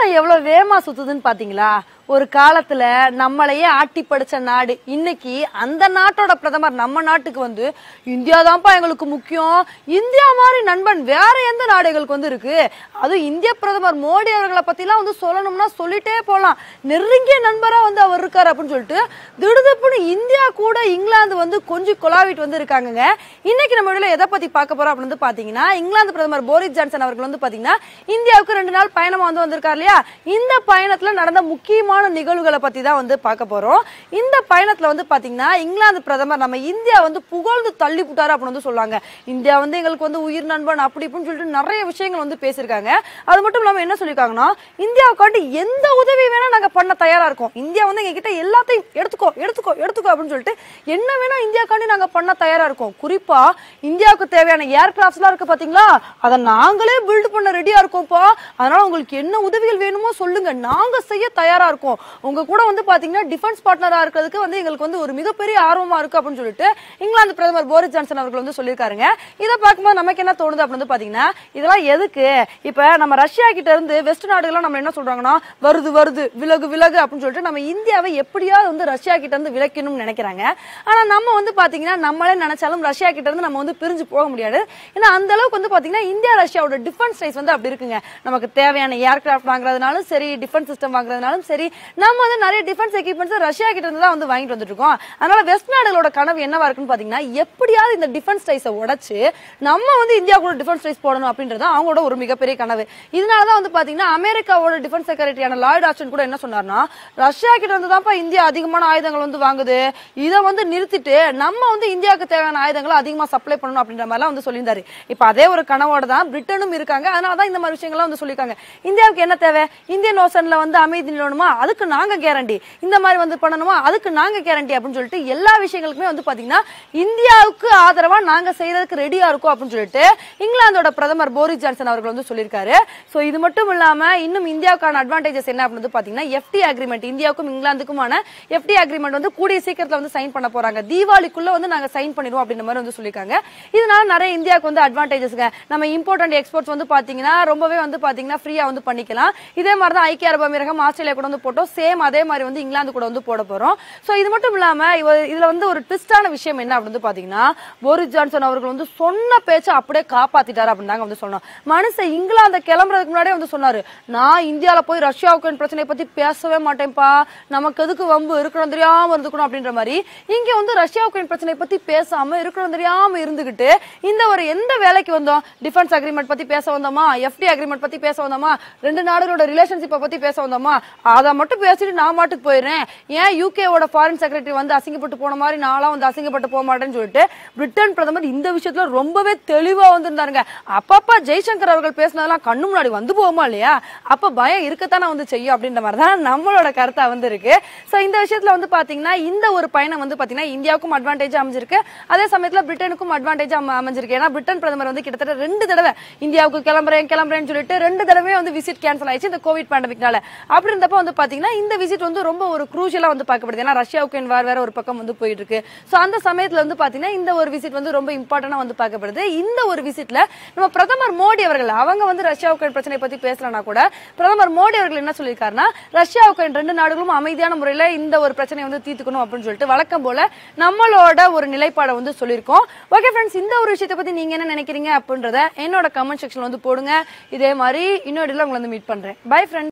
எவ்வளவு வேகமா சுத்துதுன்னு பாத்தீங்களா ஒரு காலத்துல நம்மளையே ஆட்டி படிச்ச நாடு இன்னைக்கு அந்த நாட்டோட பிரதமர் நம்ம நாட்டுக்கு வந்து இந்தியா தான்ப்பா எங்களுக்கு முக்கியம் இந்தியா மாதிரி நண்பன் வேற எந்த நாடுகளுக்கு வந்து இருக்கு அதுவும் இந்திய பிரதமர் மோடி அவர்களை பத்திலாம் வந்து சொல்லணும்னா சொல்லிட்டே போலாம் நெருங்கிய நண்பரா வந்து அவர் இருக்காரு அப்படின்னு சொல்லிட்டு திடுதிப்புன்னு இந்தியா கூட இங்கிலாந்து வந்து கொஞ்சம் கொலாவிட்டு வந்து இருக்காங்கங்க இன்னைக்கு நம்ம வீடியோல எதை பத்தி பார்க்க போறோம் அப்படின்னு வந்து பாத்தீங்கன்னா இங்கிலாந்து பிரதமர் போரிஸ் ஜான்சன் அவர்கள் வந்து பாத்தீங்கன்னா இந்தியாவுக்கு ரெண்டு நாள் பயணமா வந்து வந்திருக்காரு இல்லையா இந்த பயணத்துல நடந்த முக்கியமான நிகழ்வுகளை பத்தி தான் வந்து பார்க்க போறோம் இந்த பயணத்துல வந்து பாத்தீங்கன்னா இங்கிலாந்து பிரதமர் நம்ம இந்தியா வந்து புகழ்ந்து தள்ளி விட்டாரு அப்படின்னு வந்து சொல்லுவாங்க இந்தியா வந்து எங்களுக்கு வந்து உயிர் நண்பன் அப்படி இப்படின்னு சொல்லிட்டு நிறைய விஷயங்கள் வந்து பேசியிருக்காங்க அது மட்டும் இல்லாம என்ன சொல்லியிருக்காங்கன்னா இந்தியாவுக்காண்டி எந்த உதவி வேணா நாங்க பண்ண தயாரா இருக்கோம் இந்தியா வந்து எங்க கிட்ட எல்லாத்தையும் எடுத்துக்கோ எடுத்துக்கோ எடுத்துக்கோ அப்படின்னு சொல்லிட்டு என்ன வேணா இந்தியாக்காண்டி நாங்க பண்ண தயாரா இருக்கோம் குறிப்பா இந்தியாவுக்கு தேவையான ஏர்கிராஃப்ட்ஸ் எல்லாம் இருக்கு பாத்தீங்களா அதை நாங்களே பில்ட் பண்ண ரெடியா இருக்கோம்ப்பா அதனால உங்களுக்கு என்ன உதவிகள் வேணுமோ சொல்லுங்க நாங்க செய்ய தயாரா இருக்கோம் உங்க கூட வந்து பாத்தீங்கன்னா டிஃபென்ஸ் பார்ட்னரா இருக்கிறதுக்கு வந்து எங்களுக்கு வந்து ஒரு மிகப்பெரிய ஆர்வமா இருக்கு அப்படின்னு சொல்லிட்டு இங்கிலாந்து பிரதமர் போரிஸ் ஜான்சன் அவர்கள் வந்து சொல்லியிருக்காருங்க இதை பார்க்கும்போது நமக்கு என்ன தோணுது அப்படின்னு வந்து பாத்தீங்கன்னா இதெல்லாம் எதுக்கு இப்ப நம்ம ரஷ்யா கிட்ட இருந்து வெஸ்ட் நாடுகள்லாம் நம்ம என்ன சொல்றாங்கன்னா வருது வருது விலகு விலகு அப்படின்னு சொல்லிட்டு நம்ம இந்தியாவை எப்படியாவது வந்து ரஷ்யா கிட்ட இருந்து விலக்கணும்னு நினைக்கிறாங்க ஆனா நம்ம வந்து பாத்தீங்கன்னா நம்மளே நினைச்சாலும் ரஷ்யா கிட்ட இருந்து நம்ம வந்து பிரிஞ்சு போக முடியாது ஏன்னா அந்த அளவுக்கு வந்து பாத்தீங்கன்னா இந்தியா ரஷ்யாவோட டிஃபென்ஸ் ரைஸ் வந்து அப்படி இருக்குங்க நமக்கு தேவையான ஏர்கிராஃப்ட் வாங்குறதுனாலும் சரி டிஃபென்ஸ் சிஸ்டம் வாங்குறதுனாலும் சரி நம்ம வந்து நிறைய டிஃபென்ஸ் எக்யூப்மெண்ட்ஸ் ரஷ்யா கிட்ட இருந்து தான் வந்து வாங்கிட்டு வந்துட்டு இருக்கோம் அதனால வெஸ்ட் நாடுகளோட கனவு என்னவா இருக்குன்னு பாத்தீங்கன்னா எப்படியாவது இந்த டிஃபென்ஸ் ரைஸை உடைச்சு நம்ம வந்து இந்தியா கூட டிஃபென்ஸ் ரைஸ் போடணும் அப்படின்றது அவங்களோட ஒரு மிகப்பெரிய கனவு இதனாலதான் வந்து பாத்தீங்கன்னா அமெரிக்காவோட டிஃபென்ஸ் செக்ரட்டரியான லாய்ட் ஆஸ்டன் கூட என்ன சொன்னார்னா ரஷ்யா கிட்ட இருந்து தான்ப்பா இந்தியா அதிகமான ஆயுதங்கள் வந்து வாங்குது இதை வந்து நிறுத்திட்டு நம்ம வந்து இந்தியாவுக்கு தேவையான ஆயுதங்களை அதிகமா சப்ளை பண்ணணும் அப்படின்ற மாதிரிலாம் வந்து சொல்லியிருந்தாரு இப்ப அதே ஒரு கனவோட தான் பிரிட்டனும் இருக்காங்க அதனால தான் இந்த மாதிரி விஷயங்கள்லாம் வந்து சொல்லியிருக்காங்க இந்தியாவுக்கு என்ன தேவை இந்தியன் ஓசன்ல வந்து அமைதி நிலவணுமா அதுக்கு நாங்க கேரண்டி இந்த மாதிரி வந்து பண்ணணுமா அதுக்கு நாங்க கேரண்டி அப்படின்னு சொல்லிட்டு எல்லா விஷயங்களுக்குமே வந்து பாத்தீங்கன்னா இந்தியாவுக்கு ஆதரவா நாங்க செய்யறதுக்கு ரெடியா இருக்கோம் அப்படின்னு சொல்லிட்டு இங்கிலாந்தோட பிரதமர் போரிஸ் ஜான்சன் அவர்கள் வந்து சொல்லியிருக்காரு சோ இது மட்டும் இல்லாம இன்னும் இந்தியாவுக்கான அட்வான்டேஜஸ் என்ன அப்படின்னு வந்து பாத்தீங்கன்னா எஃப்டி அக்ரிமெண்ட் இந்தியாவுக்கும் இங்கிலாந்துக்குமான எஃப்டி அக்ரிமெண்ட் வந்து கூடிய சீக்கிரத்துல வந்து சைன் பண்ண போறாங்க தீபாவளிக்குள்ள வந்து நாங்க சைன் பண்ணிடுவோம் அப்படின்ற மாதிரி வந்து சொல்லியிருக்காங்க இதனால நிறைய இந்தியாவுக்கு வந்து அட்வான்டேஜஸ்ங்க நம்ம இம்போர்ட் அண்ட் எக்ஸ்போர்ட்ஸ் வந்து பாத்தீங்கன்னா ரொம்பவே வந்து பாத்தீங்கன்னா ஃப்ரீயா வந்து பண்ணிக்கலாம் இதே மாதிரி தான் ஐக்கிய அரபு அமீரகம் ஆஸ்திரேலியா கூட வந்து போட்டோம் சேம் அதே மாதிரி வந்து இங்கிலாந்து கூட வந்து போட போறோம் சோ இது மட்டும் இல்லாம இவ- இதுல வந்து ஒரு ட்விஸ்டான விஷயம் என்ன அப்படின்னு பாத்தீங்கன்னா போரிஸ் ஜான்சன் அவர்கள் வந்து சொன்ன பேச்சை அப்படியே காப்பாத்திட்டாரு அப்படின்னு தாங்க வந்து சொன்னோம் மனுஷன் இங்கிலாந்து கிளம்புறதுக்கு முன்னாடியே வந்து சொன்னாரு நான் இந்தியால போய் ரஷ்யா உக்ரைன் பிரச்சனையை பத்தி பேசவே மாட்டேன்ப்பா நமக்கு எதுக்கு வம்பு இருக்கணும் தெரியாம இருந்துக்கணும் அப்படின்ற மாதிரி இங்க வந்து ரஷ்யா உக்ரைன் பிரச்சனையை பத்தி பேசாம இருக்கணும் தெரியாம இருந்துகிட்டு இந்த ஒரு எந்த வேலைக்கு வந்தோம் டிஃபென்ஸ் அக்ரிமெண்ட் பத்தி பேச வந்தோமா எஃப்டி அக்ரிமெண்ட் பத்தி பேச வந்தோமா ரெண்டு நாடுகளோட ரிலேஷன்ஷிப்பை பத்தி பேச வந்தோமா அதை மட்டும் பேசிட்டு நான் மாட்டுக்கு போயிடுறேன் ஏன் யூகேவோட ஃபாரின் செக்ரட்டரி வந்து அசிங்கப்பட்டு போன மாதிரி நான்லாம் வந்து அசிங்கப்பட்டு போக மாட்டேன்னு சொல்லிட்டு பிரிட்டன் பிரதமர் இந்த விஷயத்துல ரொம்பவே தெளிவா வந்திருந்தாருங்க அப்பப்ப ஜெய்சங்கர் அவர்கள் பேசினதெல்லாம் கண்ணு முன்னாடி வந்து போகுமா இல்லையா அப்ப பயம் இருக்கத்தானே வந்து செய்யும் அப்படின்ற மாதிரி தான் நம்மளோட கருத்தா வந்து இருக்கு சோ இந்த விஷயத்துல வந்து பாத்தீங்கன்னா இந்த ஒரு பயணம் வந்து பாத்தீங்கன்னா இந்தியாவுக்கும் அட்வான்டேஜ் அமைஞ்சிருக்கு அதே சமயத்துல பிரிட்டனுக்கும் அட்வான்டேஜ் அமைஞ்சிருக்கு ஏன்னா பிரிட்டன் பிரதமர் வந்து கிட்டத்தட்ட ரெண்டு தடவை இந்தியாவுக்கு கிளம்புறேன் கிளம்புறேன்னு சொல்லிட்டு ரெண்டு தடவை வந்து விசிட் கேன்சல் ஆயிடுச்சு இந்த கோவிட் பேண்டமிக்னால அப்படி இருந்தப்ப வந்து பாத்தீங்கன்னா இந்த விசிட் வந்து ரொம்ப ஒரு குரூஷியலா வந்து பார்க்கப்படுது ஏன்னா ரஷ்யா உக்ரைன் வார் வேற ஒரு பக்கம் வந்து போயிட்டு இருக்கு சோ அந்த சமயத்துல வந்து பாத்தீங்கன்னா இந்த ஒரு விசிட் வந்து ரொம்ப இம்பார்ட்டன்டா வந்து பார்க்கப்படுது இந்த ஒரு விசிட்ல நம்ம பிரதமர் மோடி அவர்கள் அவங்க வந்து ரஷ்யா உக்ரைன் பிரச்சனை பத்தி பேசலனா கூட பிரதமர் மோடி அவர்கள் என்ன சொல்லியிருக்காருன்னா ரஷ்யா உக்ரைன் ரெண்டு நாடுகளும் அமைதியான முறையில இந்த ஒரு பிரச்சனையை வந்து தீர்த்துக்கணும் அப்படின்னு சொல்லிட்டு வழக்கம் போல நம்மளோட ஒரு நிலைப்பாடை வந்து சொல்லியிருக்கோம் ஓகே ஃப்ரெண்ட்ஸ் இந்த ஒரு விஷயத்தை பத்தி நீங்க என்ன நினைக்கிறீங்க அப்படின்றத என்னோட கமெண்ட் செக்ஷன்ல வந்து போடுங்க இதே மாதிரி இன்னொரு உங்களை வந்து மீட் பண்றேன் பை ஃப்ரெண்ட்ஸ்